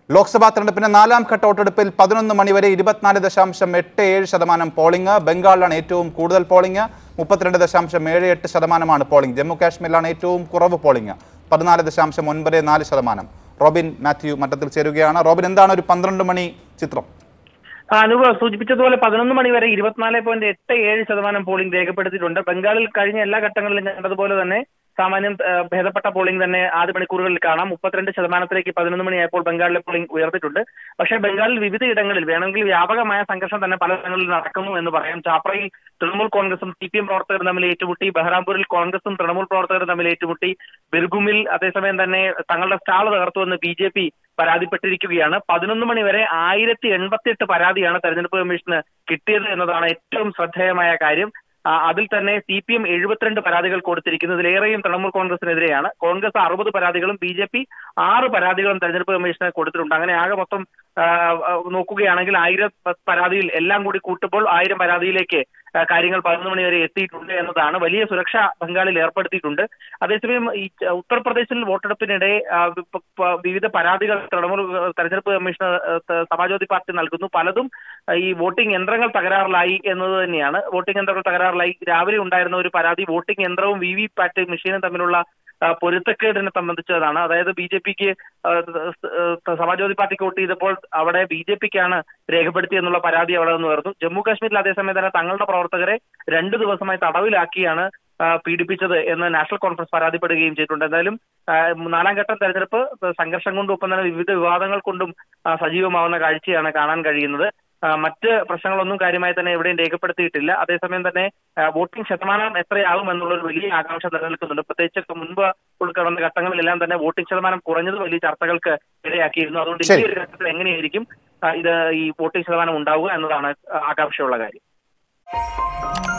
ലോക്സഭാ തെരഞ്ഞെടുപ്പിന്റെ നാലാം ഘട്ട വോട്ടെടുപ്പിൽ പതിനൊന്ന് മണിവരെ ഇരുപത്തിനാല് ദശാംശം എട്ട് ഏഴ് ശതമാനം പോളിംഗ് ബംഗാളിലാണ് ഏറ്റവും കൂടുതൽ പോളിംഗ് മുപ്പത്തിരണ്ട് ദശാംശം ഏഴ് എട്ട് ശതമാനമാണ് പോളിംഗ് ജമ്മു കാശ്മീരിലാണ് ഏറ്റവും കുറവ് പോളിംഗ് പതിനാല് ദശാംശം ഒൻപത് നാല് ശതമാനം റോബിൻ മാത്യു മറ്റത്തിൽ ചേരുകയാണ് റോബിൻ എന്താണ് ഒരു പന്ത്രണ്ട് മണി ചിത്രം ആ, അനൂപ് സൂചിപ്പിച്ചതുപോലെ പതിനൊന്ന് മണി വരെ ഇരുപത്തിനാല് പോയിന്റ് എട്ട് ഏഴ് ശതമാനം പോളിംഗ് രേഖപ്പെടുത്തിയിട്ടുണ്ട് ബംഗാളിൽ കഴിഞ്ഞ എല്ലാ ഘട്ടങ്ങളിലും കണ്ടതുപോലെ തന്നെ സാമാന്യം ആ, ഭേദപ്പെട്ട പോളിംഗ് തന്നെ ആദ്യ മണിക്കൂറുകളിൽ കാണാം മുപ്പത്തിരണ്ട് ശതമാനത്തിലേക്ക് പതിനൊന്ന് മണിയായപ്പോൾ ബംഗാളിലെ പോളിംഗ് ഉയർന്നിട്ടുണ്ട് പക്ഷേ ബംഗാളിൽ വിവിധ ഇടങ്ങളിൽ വേണമെങ്കിൽ വ്യാപകമായ സംഘർഷം തന്നെ പല ഇടങ്ങളിൽ നടക്കുന്നു എന്ന് പറയാം ചാപ്രയിൽ തൃണമൂൽ കോൺഗ്രസും സി പി എം പ്രവർത്തകരും തമ്മിൽ ഏറ്റുമുട്ടി ബഹ്റാംപൂരിൽ കോൺഗ്രസും തൃണമൂൽ പ്രവർത്തകരും തമ്മിൽ ഏറ്റുമുട്ടി ബിർഗുമിൽ അതേസമയം തന്നെ തങ്ങളുടെ സ്റ്റാൾ തകർത്തുവെന്ന് ബി ജെ പി പരാതിപ്പെട്ടിരിക്കുകയാണ് പതിനൊന്ന് മണി വരെ ആയിരത്തി എൺപത്തിയെട്ട് പരാതിയാണ് തെരഞ്ഞെടുപ്പ് കമ്മീഷന് കിട്ടിയത് എന്നതാണ് ഏറ്റവും ശ്രദ്ധേയമായ കാര്യം ആ, അതിൽ തന്നെ സി പി എം എഴുപത്തിരണ്ട് പരാതികൾ കൊടുത്തിരിക്കുന്നതിലേറെയും തൃണമൂൽ കോൺഗ്രസിനെതിരെയാണ് കോൺഗ്രസ് അറുപത് പരാതികളും ബി ജെ പി ആറ് പരാതികളും തെരഞ്ഞെടുപ്പ് കമ്മീഷന് കൊടുത്തിട്ടുണ്ട് അങ്ങനെ ആകെ മൊത്തം ആ, ആ, നോക്കുകയാണെങ്കിൽ ആയിരം പരാതിയിൽ എല്ലാം കൂടി കൂട്ടുമ്പോൾ ആയിരം പരാതിയിലേക്ക് ആ, കാര്യങ്ങൾ പതിനൊന്ന് മണി വരെ എത്തിയിട്ടുണ്ട് എന്നതാണ് വലിയ സുരക്ഷ ബംഗാളിൽ ഏർപ്പെടുത്തിയിട്ടുണ്ട് അതേസമയം ഈ ച- ഉത്തർപ്രദേശിൽ വോട്ടെടുപ്പിനിടെ ആ, പ- പ- വിവിധ പരാതികൾ തൃണമൂൽ തെരഞ്ഞെടുപ്പ് കമ്മീഷന് ആ, സമാജ്വാദി പാർട്ടി നൽകുന്നു പലതും ആ, ഈ വോട്ടിംഗ് യന്ത്രങ്ങൾ തകരാറിലായി എന്നത് തന്നെയാണ് വോട്ടിംഗ് യന്ത്രങ്ങൾ തകരാറിലായി രാവിലെ ഉണ്ടായിരുന്ന ഒരു പരാതി വോട്ടിംഗ് യന്ത്രവും വി വി പാറ്റ് മെഷീനും തമ്മിലുള്ള ആ, പൊരുത്തക്കേടിനെ സംബന്ധിച്ചതാണ് അതായത് ബി ജെ പിക്ക് സമാജ്വാദി പാർട്ടിക്ക് വോട്ട് ചെയ്തപ്പോൾ അവിടെ ബി ജെ പിക്കാണ് രേഖപ്പെടുത്തിയെന്നുള്ള പരാതി അവിടെ നിന്ന് ഉയർന്നു ജമ്മു കാശ്മീരിൽ അതേസമയം തന്നെ തങ്ങളുടെ പ്രവർത്തകരെ രണ്ടു ദിവസമായി തടവിലാക്കിയാണ് ആ, പീഡിപ്പിച്ചത് എന്ന് നാഷണൽ കോൺഫറൻസ് പരാതിപ്പെടുകയും ചെയ്തിട്ടുണ്ട് എന്തായാലും ആ, നാലാം ഘട്ട തെരഞ്ഞെടുപ്പ് സംഘർഷം കൊണ്ടും ഒപ്പം തന്നെ വിവിധ വിവാദങ്ങൾ കൊണ്ടും ആ, സജീവമാവുന്ന കാഴ്ചയാണ് കാണാൻ കഴിയുന്നത് ആ, മറ്റ് പ്രശ്നങ്ങളൊന്നും കാര്യമായി തന്നെ എവിടെയും രേഖപ്പെടുത്തിയിട്ടില്ല അതേസമയം തന്നെ ആ, വോട്ടിംഗ് ശതമാനം എത്രയാകും എന്നുള്ളൊരു വലിയ ആകാംക്ഷ നിലനിൽക്കുന്നുണ്ട് പ്രത്യേകിച്ച് മുൻപ് ഉൾക്കടന്ന ഘട്ടങ്ങളിലെല്ലാം തന്നെ വോട്ടിംഗ് ശതമാനം കുറഞ്ഞത് വലിയ ചർച്ചകൾക്ക് ഇടയാക്കിയിരുന്നു അതുകൊണ്ട് ഈ ശരി. ഒരു ഘട്ടത്തിൽ എങ്ങനെയായിരിക്കും ആ, ഇത് ഈ വോട്ടിംഗ് ശതമാനം ഉണ്ടാവുക എന്നതാണ് ആകാംക്ഷയുള്ള കാര്യം